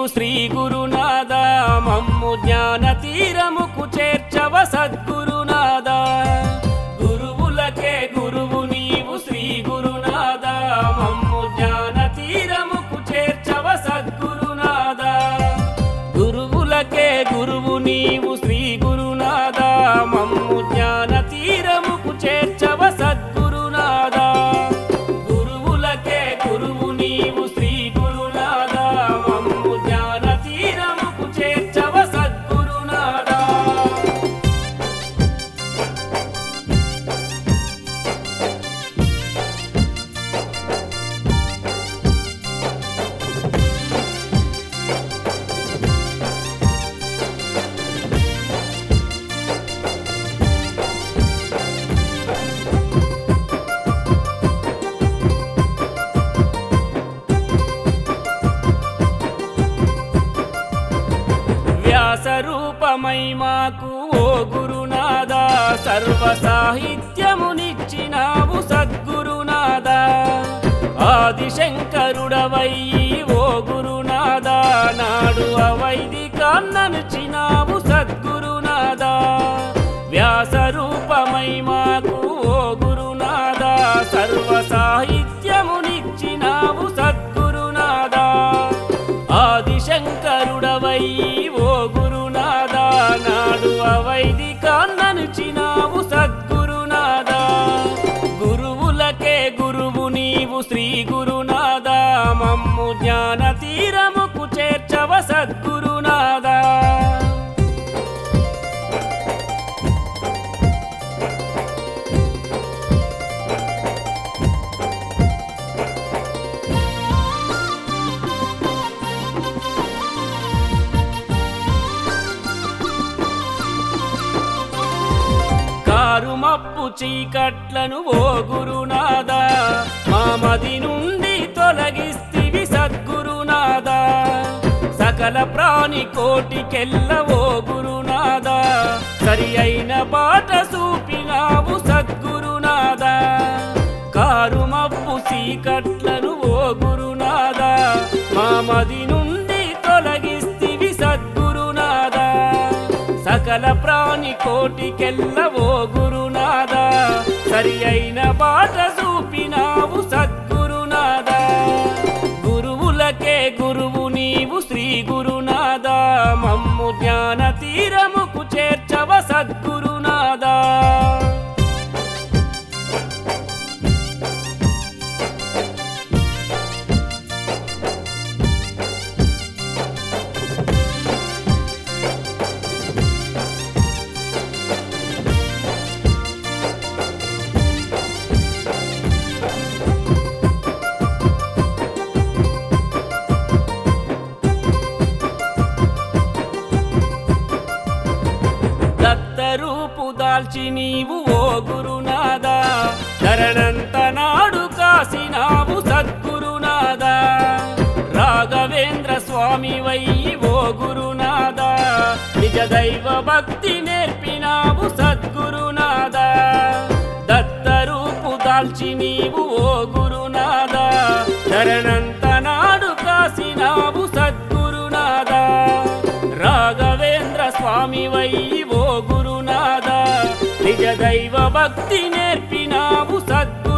నీవు శ్రీ గురునాథ మమ్ము జ్ఞాన తీరముకు చేర్చవ సద్గురునాథ గురువులకే గురువు నీవు శ్రీ గురునాథ మమ్ము జ్ఞాన తీరముకు చేర్చవ సద్గురునాథ గురువులకే గురువు నీవు శ్రీ గురునాథ మమ్ము జ్ఞాన తీరముకు చేర్చవ సద్గురునాథ గురువులకే గురువు నీవు శ్రీ గురునాథ మమ్ము జ్ఞాన తీరముకు చేర్చవ సద్గురునాథ వ్యాస రూపమై మాకు ఓ గురునాథ సర్వ సాహిత్యమునిచ్చినావు సద్గురునాథ ఆదిశంకరుడవై ఓ గురునాథ నాడు అవైదికాన్ననుచినావు సద్గురునాథ వ్యాస రూపమై మాకు ఓ గురునాథ సర్వ సాహిత్యమునిచ్చినావు సద్గురునాథ ఆదిశంకరుడవై ఓ గురునాథ నాడు అవైదికాన్ననుచినావు సద్గురునాథ గురువులకే గురువు నీవు శ్రీ గురునాథ మమ్ము జ్ఞాన తీరముకు చేర్చవ సద్గురునాథ కారు మప్పు చీకట్లను ఓ గురునాథ మా మది నుండి తొలగిస్తివి సద్గురునాథ సకల ప్రాణి కోటికెల్ల ఓ గురునాథ సరి అయిన బాట చూపినావు సద్గురునాథ కారు మప్పు చీకట్లను ఓ గురునాథ మా మది నుండి తొలగిస్తివి సద్గురునాథ సకల ప్రాణి కోటికెల్ల ఓ గురునాథ సరి అయిన బాట చూపినావు సద్గురునాథ గురువులకే గురువు నీవు శ్రీ గురునాథ మమ్ము జ్ఞాన తీరముకు చేర్చవ సద్గురునాథ దత్తరూపు దాల్చి నీవు ఓ గురునాథ ధరణంత నాడు కాసినావు సద్గురునాథ రాఘవేంద్ర స్వామి వై ఓ గురునాథ నిజ దైవ భక్తి నేర్పినావు సద్గురునాథ దత్తరూపు దాల్చి నీవు ఓ గురునాథ ధరణంత నాడు కాసినావు సద్గురునాథ రాఘవేంద్ర స్వామి వై ఓ గురునాథ నిజ దైవ భక్తి నేర్పినావు సద్గు